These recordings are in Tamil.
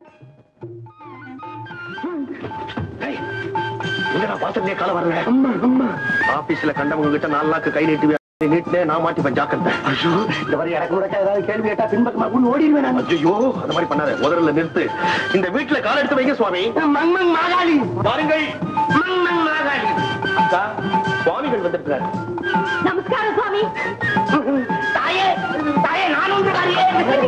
டேய், எங்கடா வாசல்லே கால வர்ற அம்மா அம்மா ஆபீஸ்ல கண்டவங்க கிட்ட நாலு நாக்கு கை நீட்டு நீட்டினே நான் மாட்டிப்பேன் ஜாக்கிரதை ஐயோ இந்த மாதிரி எனக்கு கூட ஏதாவது கேள்வி கேட்டா பின்பக்கமா ஒண்ணு ஓடிடுவேன் நான் ஐயோ அந்த மாதிரி பண்ணாத முதல்ல நிறுத்து இந்த வீட்டுல கால் எடுத்து வைங்க சுவாமி மங்மங் மாகாளி வாருங்கள் மங்மங் மாகாளி அக்கா சுவாமிகள் வந்திருக்கிறார் நமஸ்காரம் சுவாமி தாயே தாயே நான் உண்டு தாயே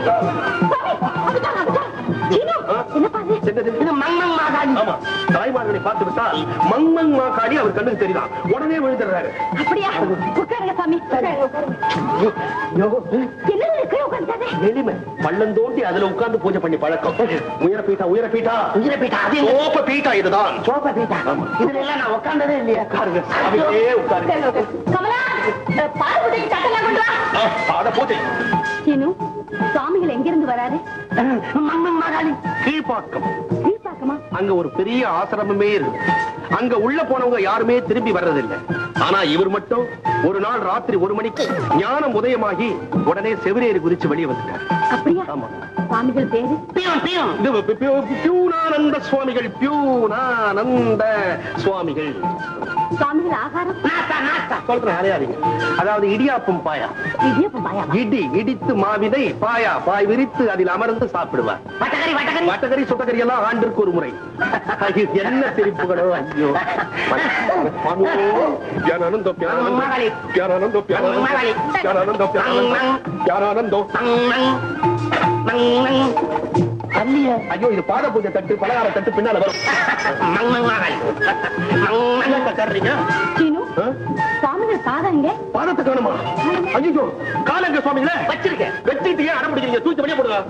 மங்மங் மாகாளி ஆமா தாய்மார்களை பார்த்து விட்டால் மங்மங் மாகாளி அவர் கண்ணுக்கு தெரியுதான் உடனே விழுந்துடுறாரு அப்படியா உட்காருங்க சாமி என்ன இருக்கு உட்கார்ந்தானே எளிமை பள்ளம் தோண்டி அதுல உட்கார்ந்து பூஜை பண்ணி பழக்கம் உயர பீட்டா உயர பீட்டா உயிரை போயிட்டா அது சோப்ப பீட்டா இதுதான் சோபா போயிட்டா இதுல எல்லாம் நான் உட்கார்ந்ததே இல்லையா உட்காருங்க சாமியே உட்காருங்க கமலா பார்வதிக்கு சட்டெல்லாம் கொண்டு வா ஆ, பாத பூஜை சீனு சுவாமிகள் எங்கிருந்து வராரு மங்கன் மகாளி கீழ்பாக்கம் கீழ்பாக்கமா அங்க ஒரு பெரிய ஆசிரமமே இருக்கு அங்க உள்ள போனவங்க யாருமே திரும்பி வர்றதில்லை ஆனா இவர் மட்டும் ஒரு நாள் ராத்திரி ஒரு மணிக்கு ஞானம் உதயமாகி உடனே செவிரேறி குதிச்சு வெளியே வந்துட்டார் அப்படியா ஆமா சுவாமிகள் பேரு பியூன் பியூன் இது பி- பி- பியூனானந்த சுவாமிகள் பியூனானந்த சுவாமிகள் சுவாமிகள் ஆகாரம் நாஸ்தா நாஸ்தா சொல்றேன் அறையாதீங்க அதாவது இடியாப்பம் பாயா இடியப்பம் பாயா இடி இடித்து மாவிதை பாயா பாய் விரித்து அதில் அமர்ந்து சாப்பிடுவார் வட்டகரி வட்டகரி வட்டகரி சுட்டகரி எல்லாம் ஆண்டிற்கு ஒரு முறை ஐயோ, என்ன சிரிப்புகளோ ஐயோ பியானானந்தோ மகாளி. பியானானந்தோ பியானானந்தோ மகாளி. பியானானந்தோ பியானானந்தோ பியானானந்தோ அல்லியா ஐயோ இது பாத பூஜை தட்டு பலகார தட்டு பின்னால வரும் என்னக்கா தர்றீங்க சீனு ஆ? சுவாமிகள் பாதம் எங்க பாதத்தை காணுமா ஐயோ காலங்க சுவாமிகளே வச்சிருக்கேன் வெட்டிட்டு ஏன் அடம் பிடிக்கிறீங்க தூக்கி வெளியே போடுங்க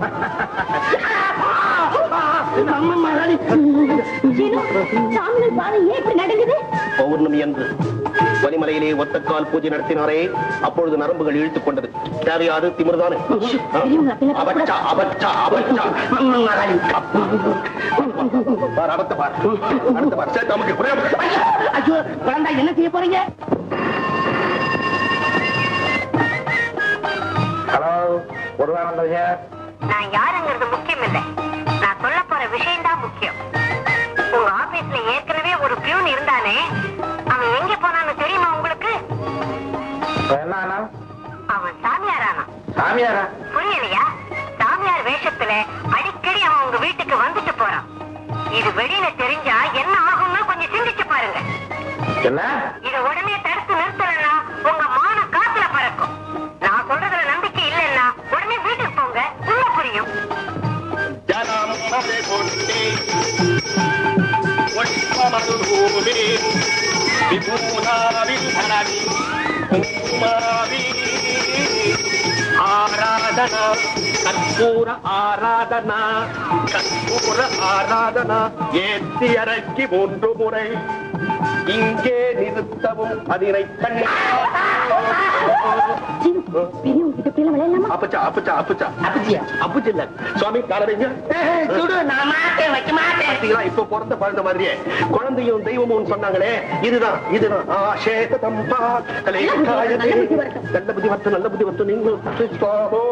சீனு சுவாமிகள் பாதம் ஏன் இப்படி நடுங்குது பௌர்ணமி அன்று வலிமலையிலே ஒத்தக்கால் பூஜை நடத்தினாரே அப்பொழுது நரம்புகள் இழுத்துக் கொண்டது தேவையாது திமிர்தானே பெரியவங்க அப்படிலாம் அபச்சா அபச்சா அபச்சா பார் அபத்த பார் அடுத்த பார் சரி நமக்கு ஒரே ஐயோ குழந்தை என்ன செய்ய போறீங்க ஹலோ ஒருவானந்த நான் யாருங்கிறது முக்கியம் இல்ல நான் சொல்ல போற விஷயம் தான் முக்கியம் உங்க ஆபீஸ்ல ஏற்கனவே ஒரு பியூன் இருந்தானே அவன் எங்க போனான்னு தெரியுமா உங்களுக்கு என்ன அவன் சாமியாரானா சாமியாரா புரியலையா சாமியார் வேஷத்துல அடிக்கடி அவன் உங்க வீட்டுக்கு வந்துட்டு போறான் இது வெளியில தெரிஞ்சா என்ன ஆகும்னு கொஞ்சம் சிந்திச்சு பாருங்க என்ன இத உடனே தடுத்து நிறுத்தலன்னா உங்க மான காத்துல பறக்கும் நான் சொல்றதுல நம்பிக்கை இல்லைன்னா உடனே வீட்டுக்கு போங்க உள்ள புரியும் ஜலம் மதை கொண்டே ஒட்டமதுபூமி விபூனாவிந்தனவி குங்குமாவி ஆராதனா கற்பூர ஆராதனா கற்பூர ஆராதனா ஏத்தி இறக்கி மூன்று முறை இங்கே நிறுத்தவும் அதனை கண்ணி சீனு பெரியவங்க கிட்ட இப்படி எல்லாம் விளையாடலாமா அப்பச்சா அப்பச்சா அப்பச்சா அப்பச்சியா? அப்பச்சு இல்ல சுவாமி காலவைங்க சுடு நான் மாட்டேன் வைக்க மாட்டேன் பாத்தீங்களா இப்ப பிறந்த பழந்த மாதிரியே குழந்தையும் தெய்வமும் சொன்னாங்களே இதுதான் இதுதான் ஆஷேத தம்பா கலை காயதே. நல்ல புத்தி வரட்டும் நல்ல புத்தி வரட்டும் நீங்களும் சுவாமோ.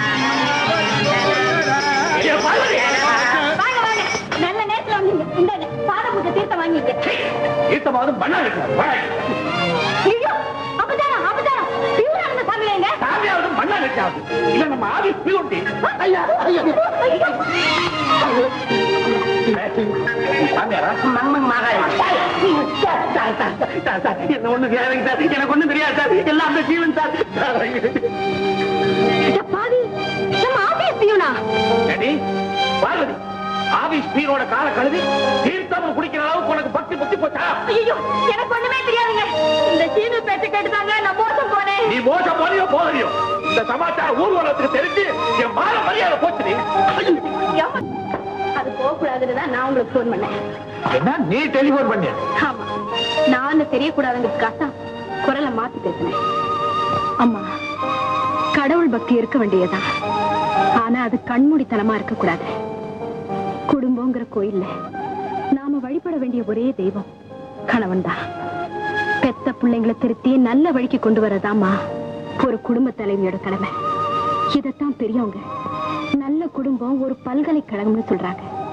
ஏ, பார்வதி. வாங்க வாங்க நல்ல நேரத்துல வந்தீங்க இந்த பாத பூஜை தீர்த்தம் வாங்கிங்க ஈட்டமாவது பண்ணா இருக்கிறார். வாய். ஐயோ அப்பதானா அப்பதானா பியூரான சாமி எங்க சாமியாவது பண்ணா இருக்கிறார். இல்ல நம்ம ஆவி பியூட்டி. ஐயா, ஐயா. சாமியாரா? மம்மன் மகாய் sir, sir, sir, sir, sir, என்ன ஒண்ணும் தெரியாதுங்க சார். எனக்கு ஒண்ணும் தெரியாது சார். எல்லாம் அந்த ஜீவன் சார். சார், பாவி நம்ம ஆபீஸ் பியூனா ஏடி, பார்வதி ஆபீஸ் பீரோட கால கழுதி தீர்த்தம் குடிக்கிற அளவுக்கு உனக்கு பக்தி புத்தி போச்சா ஐயோ எனக்கு ஒண்ணுமே தெரியாதுங்க இந்த சீனு பேச்ச கேட்டுதாங்க நான் மோசம் போனேன் நீ மோசம் போறியோ போறியோ இந்த சமாச்சாரம் ஊர்வலத்துக்கு தெரிஞ்சு என் மான மரியாதை போச்சு நீ ஏம்மா? அது போக கூடாதுன்னு தான் நான் உங்களுக்கு போன் பண்ணேன் என்ன நீ டெலிபோன் பண்ணிய ஆமா நான் தெரியக்கூடாதுங்கிறதுக்காக தான் குரலை மாத்தி பேசினேன் அம்மா கடவுள் பக்தி இருக்க வேண்டியதா ஆனா அது கண்மூடித்தனமா இருக்க கூடாது குடும்பங்கிற கோயில்ல நாம வழிபட வேண்டிய ஒரே தெய்வம் கணவன் தான் பெத்த பிள்ளைங்களை திருத்தி நல்ல வழிக்கு கொண்டு வரதாம்மா ஒரு குடும்ப தலைவியோட கடமை இதத்தான் பெரியவங்க நல்ல குடும்பம் ஒரு பல்கலைக்கழகம்னு சொல்றாங்க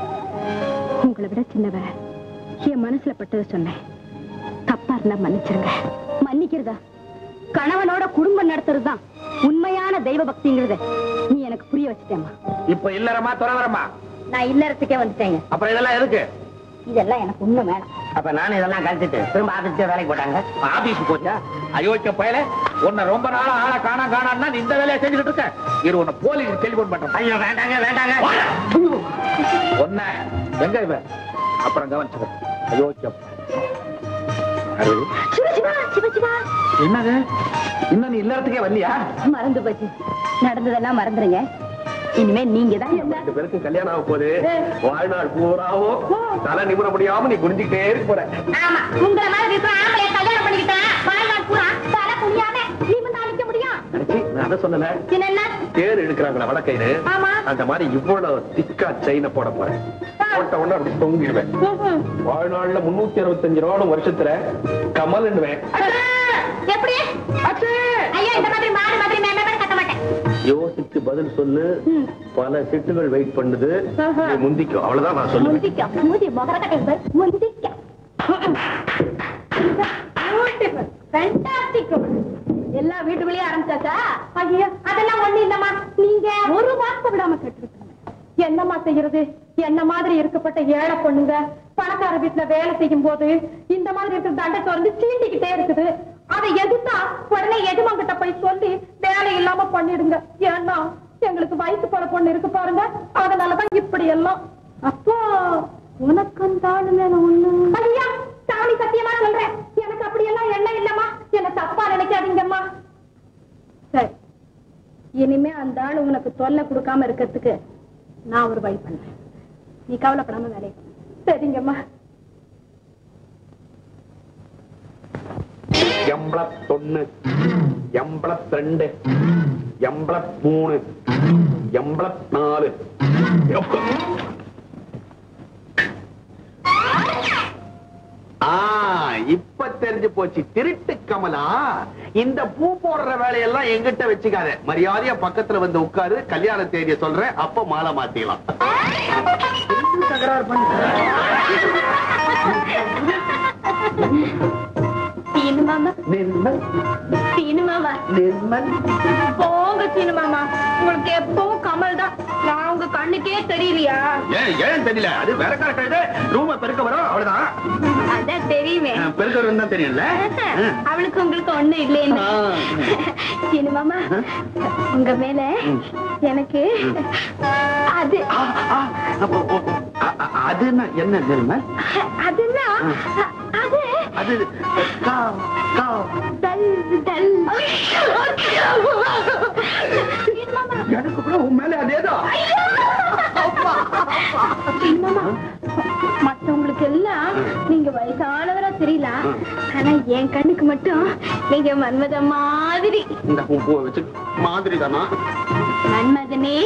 உங்களை விட சின்னவ என் மனசுல பட்டதை சொன்னேன் தப்பா இருந்தா மன்னிச்சிருங்க மன்னிக்கிறதா கணவனோட குடும்பம் நடத்துறதுதான் உண்மையான தெய்வ பக்திங்கிறத நீ எனக்கு புரிய வச்சுட்டேம்மா இப்ப இல்லறமா துறவரமா நான் இல்லறதுக்கே வந்துட்டேங்க அப்புறம் இதெல்லாம் எதுக்கு இதெல்லாம் எனக்கு உண்மை வேணும் அப்ப நானும் இதெல்லாம் கழிச்சிட்டு திரும்ப ஆபீஸ்க்கு வேலைக்கு போட்டாங்க ஆபீஸ் போச்சா அயோக்கிய பயல உன்னை ரொம்ப நாளா ஆளை காணா காணான்னா நீ இந்த வேலையை செஞ்சுக்கிட்டு இருக்க இரு உன்னை போலீஸ் டெலிபோன் பண்றேன் ஐயோ வேண்டாங்க வேண்டாங்க ஒன்ன எங்க இவ அப்புறம் கவனிச்சுக்க அயோக்கிய அருள், சிவ சிவா சிவ சிவா என்னது இன்னும் நீ இல்லறதுக்கே வரலையா மறந்து போச்சு நடந்ததெல்லாம் மறந்துருங்க இனிமே நீங்க தான் ரெண்டு பேருக்கும் கல்யாணம் ஆக போகுது வாழ்நாள் பூராவோ தலை நிமிர முடியாம நீ குனிஞ்சுக்கிட்டே இருக்க போற ஆமா உங்களை மாதிரி இருக்கிற ஆம்பளை கல்யாணம் பண்ணிக்கிட்டா வாழ்நாள் பூரா தலை குனியாம நிமிர்ந்து அழிக்க முடியும் அடச்சி, நான் அதை சொல்லல என்ன தேர் எடுக்கிறாங்களா வழக்கையில ஆமா. அந்த மாதிரி இவ்வளவு திக்கா செயின போட போறேன் போட்ட உடனே அப்படி தொங்கிடுவேன் வாழ்நாள்ல முன்னூத்தி அறுபத்தஞ்சு ரூபாய் வருஷத்துல கமல்னுவேன் எப்படி ஐயா இந்த மாதிரி மாடு மாதிரி மேமே கட்ட மாட்டேன் யோசிச்சு பதில் சொல்லு பல சிட்டுகள் வெயிட் பண்ணுது நீ முந்திக்கும் அவ்வளவுதான் நான் சொல்லுவேன் முந்திக்க மூதி மகர கட்டை முந்திக்க எல்லா வீட்டுக்குள்ளேயும் ஆரம்பிச்சாச்சா ஐயோ அதெல்லாம் ஒண்ணு இல்லம்மா நீங்க ஒரு வார்த்தை விடாம கேட்டிருக்கீங்க என்னம்மா செய்யறது என்ன மாதிரி இருக்கப்பட்ட ஏழை பொண்ணுங்க பணக்கார வீட்டுல வேலை செய்யும் போது இந்த மாதிரி இருக்கிற தண்டை திறந்து சீண்டிக்கிட்டே இருக்குது அதை எதிர்த்தா உடனே எஜமான்கிட்ட போய் சொல்லி வேலை இல்லாம பண்ணிடுங்க ஏன்னா எங்களுக்கு வயசு போற பொண்ணு இருக்கு பாருங்க அதனாலதான் இப்படி எல்லாம் அப்போ உனக்கு அந்த ஆளு மேல ஒண்ணு ஐயா சாமி சத்தியமா சொல்றேன் எனக்கு அப்படி எல்லாம் எண்ணம் இல்லம்மா என்ன தப்பா நினைக்காதீங்கம்மா சரி இனிமே அந்த ஆளு உனக்கு தொல்லை கொடுக்காம இருக்கிறதுக்கு நான் ஒரு வழி பண்றேன் நீ கவலைப்படாம வேலையை பாரு. சரிங்கம்மா எண்பத்தொன்னு எண்பத்தி ரெண்டு எண்பத்தி மூணு எண்பத்தி நாலு ஆ இப்ப தெரிஞ்சு போச்சு திருட்டு கமலா இந்த பூ போடுற வேலையெல்லாம் எங்கிட்ட வச்சுக்காத மரியாதையா பக்கத்துல வந்து உட்காரு கல்யாண தேதியை சொல்றேன் அப்ப மாலை மாத்திக்கலாம் தகராறு சீனு மாமா நிர்மல் சீனு மாமா நிர்மல் போங்க சீனு மாமா உங்களுக்கு எப்பவும் கமல் தான் நான் உங்க கண்ணுக்கே தெரியலையா ஏன் ஏன் தெரியல அது வேற கரெக்டா ரூம பெருக்க வரும் அவ்வளவுதான் அதான் தெரியுமே அஹ், பெருக்க வரும் தான் தெரியும்ல அஹ். அவளுக்கு உங்களுக்கு ஒண்ணு இல்லைன்னு ஆ. சீனு மாமா உங்க மேல எனக்கு அது ஆ, ஆ, அப்போ, ஓ, அ- அ- அது என்ன- என்ன நிர்மல் அதுன்னா அது அது கா கா டல் டல் சீனு மாமா எனக்கு கூட உன் மேல அதேதான் மாமா, மத்தவங்களுக்கு எல்லாம் நீங்க வயசானவரா தெரியலாம் ஆனா என் கண்ணுக்கு மட்டும் நீங்க மன்மத மாதிரி இந்த பூ பூவை வச்சு மாதிரி தானா மன்மதனே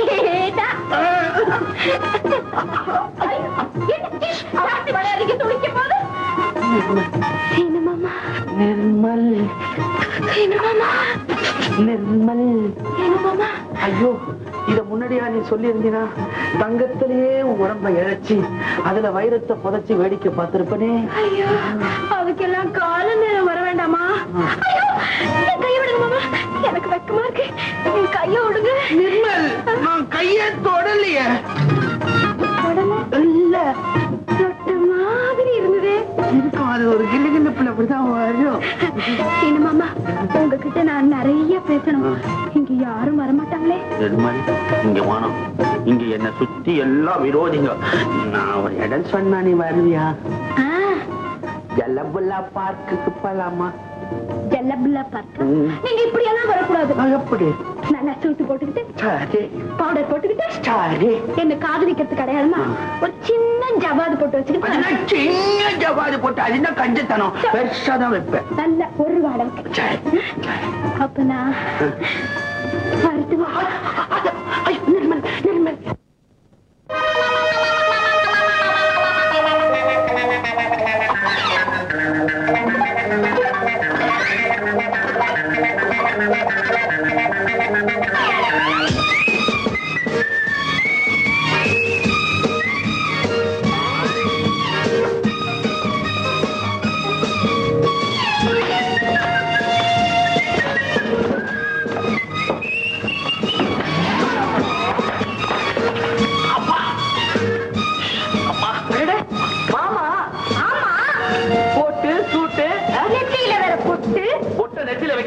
மாமா நிர்மல் சீனு மாமா நிர்மல் சீனு மாமா ஐயோ இத முன்னாடியா நீ சொல்லி இருந்தீனா தங்கத்திலேயே உன் உடம்ப இழைச்சி அதுல வைரத்தை புதைச்சி வேடிக்கை பார்த்திருப்பனே ஐயோ அதுக்கெல்லாம் கால நேரம் வர வேண்டாமா ஐயோ என் கையை விடுங்க மாமா எனக்கு வெக்கமா இருக்கு என் கையை விடுங்க நிர்மல் நான் கையை தொடலையே உடனே இல்ல தொட்ட மாதிரி இருந்தது இருக்கும் அது ஒரு கிள்ளு கிள்ளுப்புல அப்படிதான் வரும் சீனு மாமா உங்ககிட்ட நான் நிறைய பேசணும் இங்க யாரும் வரமாட்டாங்களே நிர்மல் இங்க வானம் இங்க என்ன சுத்தி எல்லாம் விரோதிங்க நான் ஒரு இடம் சொன்னா நீ வருவியா ஆ, ஜலபுல்லா பார்க்குக்கு போலாமா ஜல்லபில்லா பார்க்க ம். நீங்க இப்படி எல்லாம் வரக்கூடாது நான் எப்படி நல்லா சூட்டு போட்டுக்கிட்டு சரி பவுடர் போட்டுக்கிட்டு சரி என்ன காதலிக்கிறதுக்கு அடையாளமா ஒரு சின்ன ஜவாது போட்டு வச்சுக்கிட்டு அதெல்லாம் சின்ன ஜவாது போட்டு அதுனா கஞ்சத்தனம் பெருசா தான் வைப்பேன் நல்ல ஒரு வாடகை சரி சரி அப்ப நான் வரட்டுமா நிர்மல் நிர்மல்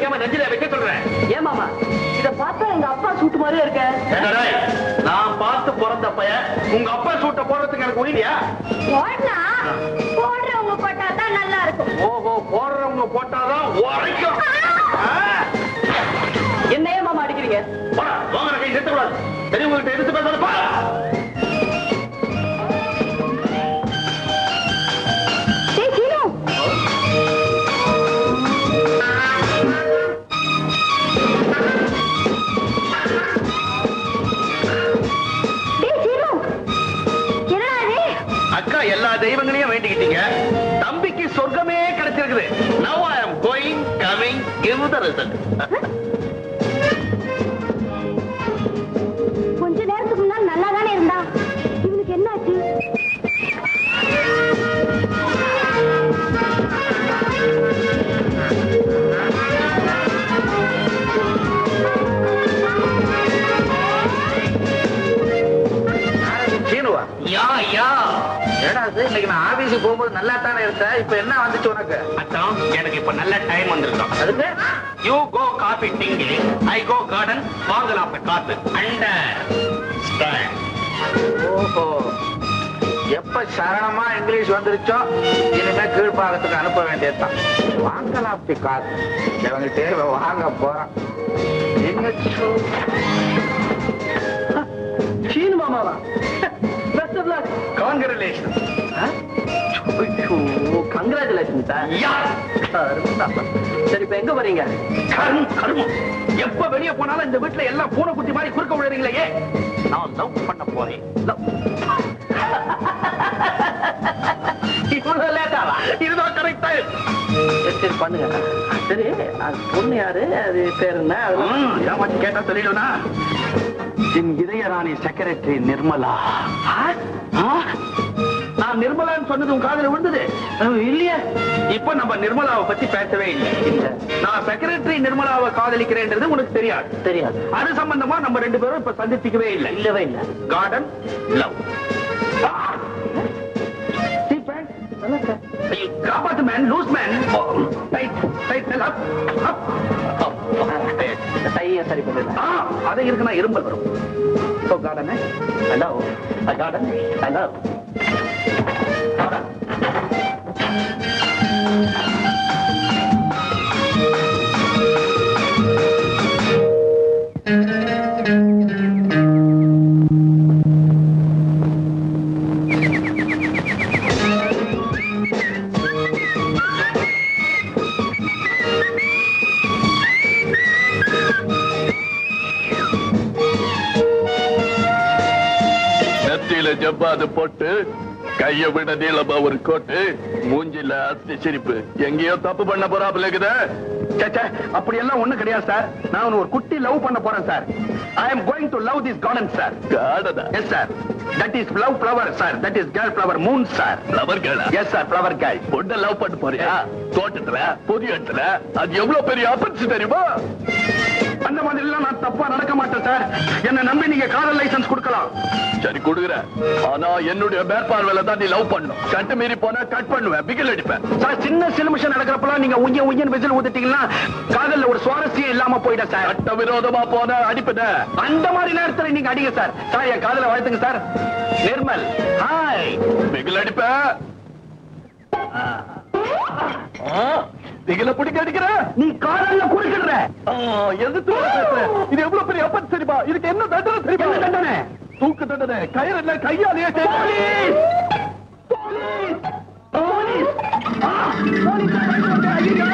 வைக்காம நெஞ்சில வைக்க சொல்றேன் ஏமாமா இத பார்த்தா எங்க அப்பா சூட்டு மாதிரியே இருக்க என்னடா, நான் பார்த்து பிறந்த பையன் உங்க அப்பா சூட்டை போடுறதுக்கு எனக்கு உயிரியா போடனா போடுறவங்க போட்டா தான் நல்லா இருக்கும் ஓஹோ போடுறவங்க போட்டாதான் உரைக்கும் ஆ, என்ன ஏமாமா அடிக்கிறீங்க போடா, வாங்குற கை செத்துக்கூடாது பெரியவங்ககிட்ட எடுத்து பேசாத பா டேய் சீனு டேய் சீனு என்னடா இது அக்கா எல்லா தெய்வங்களையும் வேண்டிக்கிட்டீங்க தம்பிக்கு சொர்க்கமே கிடைச்சிருக்குது now I am going coming give the result கொஞ்ச நேரத்துக்கு முன்னாடி நல்லா தானே இருந்தா இவனுக்கு என்னாச்சு சீனுவா யா யா ஏடா இது இன்னைக்கு நான் ஆபீஸுக்கு போகும்போது நல்லா தானே இருந்தேன் இப்ப என்ன வந்துச்சு உனக்கு அதான் எனக்கு இப்ப நல்ல டைம் வந்திருக்கான் அதுக்கு யூ கோ காபி டிங்கி ஐ கோ கார்டன் வாங்கலாம் காத்து அண்ட ஓஹோ எப்ப சரணமா இங்கிலீஷ் வந்துருச்சோ இனிமே கீழ்ப்பாகத்துக்கு அனுப்ப வேண்டியதுதான் வாங்கலாம் அப்படி காசு இவங்கிட்டே இவன் வாங்க போறான் என்ன சீனு மாமாவா best of luck congratulation congratulation sir சரி இப்ப எங்க வரீங்க கரும் கருமம் எப்ப வெளிய போனாலும் இந்த வீட்டுல எல்லாம் பூனை குட்டி மாதிரி குறுக்க விடுறீங்களே நான் லவ் பண்ண போறேன் லவ் இவ்வளவு லேட்டாவா இதுதான் கரெக்ட் டைம் சரி சரி பண்ணுங்க சரி அது பொண்ணு யாரு அது பேர் என்ன அதெல்லாம் ஏமாச்சு கேட்டா சொல்லிடுனா என் இதயராணி செக்ரட்டரி நிர்மலா ஆ? நான் நிர்மலான்னு சொன்னது உன் காதுல விழுந்தது இல்லையே இப்ப நம்ம நிர்மலாவை பத்தி பேசவே இல்லை இல்ல நான் செக்ரட்டரி நிர்மலாவை காதலிக்கிறேன்றது உனக்கு தெரியாது தெரியாது அது சம்பந்தமா நம்ம ரெண்டு பேரும் இப்ப சந்திச்சுக்கவே இல்லை இல்லவே இல்ல கார்டன் லவ் காப்பாத்து man loose man tight tight up up டைய சரி பண்ணுங்க ஆ அதை இருக்குன்னா இரும்பல் வரும் so garden hello garden hello நெத்தியில ஜப்பாது போட்டு கைய விட நீளமா ஒரு கோட்டு மூஞ்சில அஸ்தி சிரிப்பு எங்கேயோ தப்பு பண்ண போறாப்புல இருக்குதே சேச்சே அப்படி எல்லாம் ஒண்ணும் கிடையாது சார் நான் ஒரு குட்டி லவ் பண்ண போறேன் sir I am going to love this garden sir காடதா yes sir that is love flower sir that is girl flower moon sir lover கேளா எஸ் சார் ஃப்ளவர் கேர்ள் பொண்ண லவ் பண்ண போறியா தோட்டத்துல புதிய இடத்துல அது எவ்வளவு பெரிய ஆப்பர்ச்சு தெரியுமா அந்த மாதிரி எல்லாம் நான் தப்பா நடக்க மாட்டேன் சார் என்ன நம்பி நீங்க காதல் லைசன்ஸ் கொடுக்கலாம் சரி கொடுக்குறேன் ஆனா என்னுடைய மேற்பார்வையில தான் நீ லவ் பண்ணும் சட்டு மீறி போனா கட் பண்ணுவேன் பிகில் அடிப்பேன் சார் சின்ன சிலுமிஷம் நடக்கிறப்பலாம் நீங்க உய்ய உய்யன் விசில் ஊத்திட்டீங்கன்னா காதல்ல ஒரு சுவாரஸ்யம் இல்லாம போயிடும் சார் சட்ட விரோதமா போனா அடிப்பத அந்த மாதிரி நேரத்துல நீங்க அடிங்க சார் சார் என் காதல வாழ்த்துங்க சார் நிர்மல் ஹாய் பிகில் அடிப்ப பிகில பிடிக்க அடிக்கிற நீ காதல்ல குறுக்கிடுற ஆ, எதிர்த்து வர பேசுற. இது எவ்வளவு பெரிய அப்பன் தெரியுமா இதுக்கு என்ன தண்டனை தெரியுமா என்ன தண்டனை? தூக்கு தண்டனை கயிறு இல்ல கையாலேயே போலீஸ் போலீஸ் போலீஸ் ஆ, போலீஸ் ஐயோ!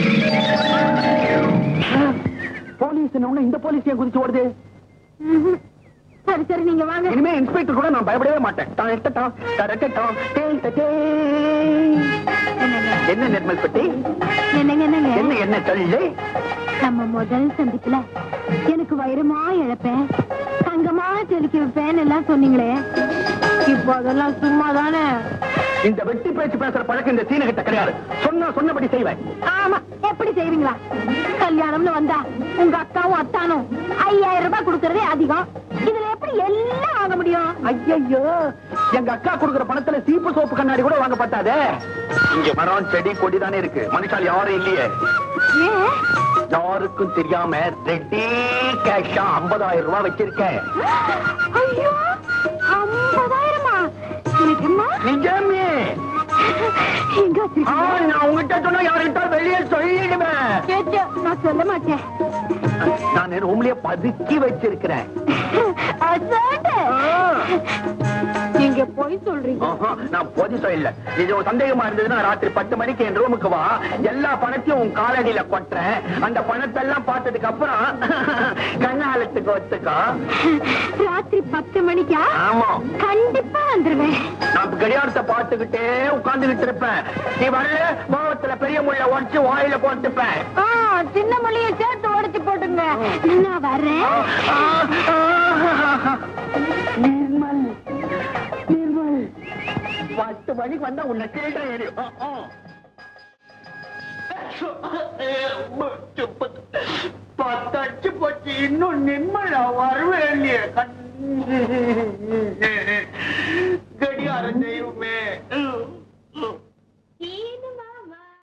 போலீஸ் என்ன இந்த போலீஸ் ஏன் குதிச்சு ஓடுது ம்ஹும். சரி சரி நீங்க வாங்க இனிமே இன்ஸ்பெக்டர் கூட நான் பயப்படவே மாட்டேன் தான் எட்டட்டும், தரட்டட்டும், டேய், டேய். என்ன நிர்மல் பெட்டி என்னங்க என்ன என்னங்க என்ன தள்ளு நம்ம முதல் சந்திப்புல எனக்கு வைரமா இழப்பேன் தங்கமா செலுக்கி வைப்பேன்னு எல்லாம் சொன்னீங்களே இப்போ அதெல்லாம் சும்மா தானே இந்த வெட்டி பேச்சு பேசுற பழக்கம் இந்த சீன கிட்ட கிடையாது சொன்னா சொன்னபடி செய்வேன் ஆமா எப்படி செய்வீங்களா கல்யாணம்னு வந்தா உங்க அக்காவும் அத்தானும் ஐயாயிரம் ரூபாய் கொடுக்கறதே அதிகம் இதுல எப்படி எல்லாம் வாங்க முடியும் ஐயோ எங்க அக்கா கொடுக்கிற பணத்துல சீப்பு சோப்பு கண்ணாடி கூட வாங்க பத்தாதே இங்க மரம் செடி கொடி தானே இருக்கு மனுஷால் யாரும் இல்லையே ஏன் யாருக்கும் தெரியாம ரெட்டே கேஷா ஐம்பதாயிரம் ரூபாய் வச்சிருக்கேன் ஐயோ ஐம்பதாயிரமா நிஜமா நிஜமே எங்க ஆ, வச்சிருக்கீங்க நான் உங்ககிட்ட சொன்னா யாருக்கிட்ட வெளியே சொல்லிடுவேன் கேட்டு நான் சொல்ல மாட்டேன் நான் ரூம்லயே பதுக்கி வச்சிருக்கிறேன் அசாட்டு ஆ. நீங்க போய் சொல்றீங்க ஆஹா, நான் பொது சொல்லல இது ஒரு சந்தேகமா இருந்ததுன்னா ராத்திரி பத்து மணிக்கு என் ரூமுக்கு வா எல்லா பணத்தையும் உன் காலடியில கொட்டுறேன் அந்த பணத்தை எல்லாம் பார்த்ததுக்கு அப்புறம் கண்ணாலத்துக்கு ஒத்துக்கா ராத்திரி பத்து மணிக்கா ஆமா கண்டிப்பா வந்துருவேன் நான் கடியாரத்தை பார்த்துக்கிட்டே உட்கார்ந்துகிட்டு இருப்பேன் நீ வரல கோவத்துல பெரிய முள்ள உடச்சு வாயில போட்டுப்பேன் ஆ, சின்ன மொழியை சேர்த்து உடைச்சு போட்டுங்க நான் வர்றேன் ஆ, ஆ, நிர்மல் நிர்மல் பத்து மணிக்கு வந்தா உன்னை கேட்டேன் ஏறி. ஆ, ஆ. பத்தடிச்சு போச்சு இன்னும் நிம்மளா வருவேன் கடியாரம் செய்யுமே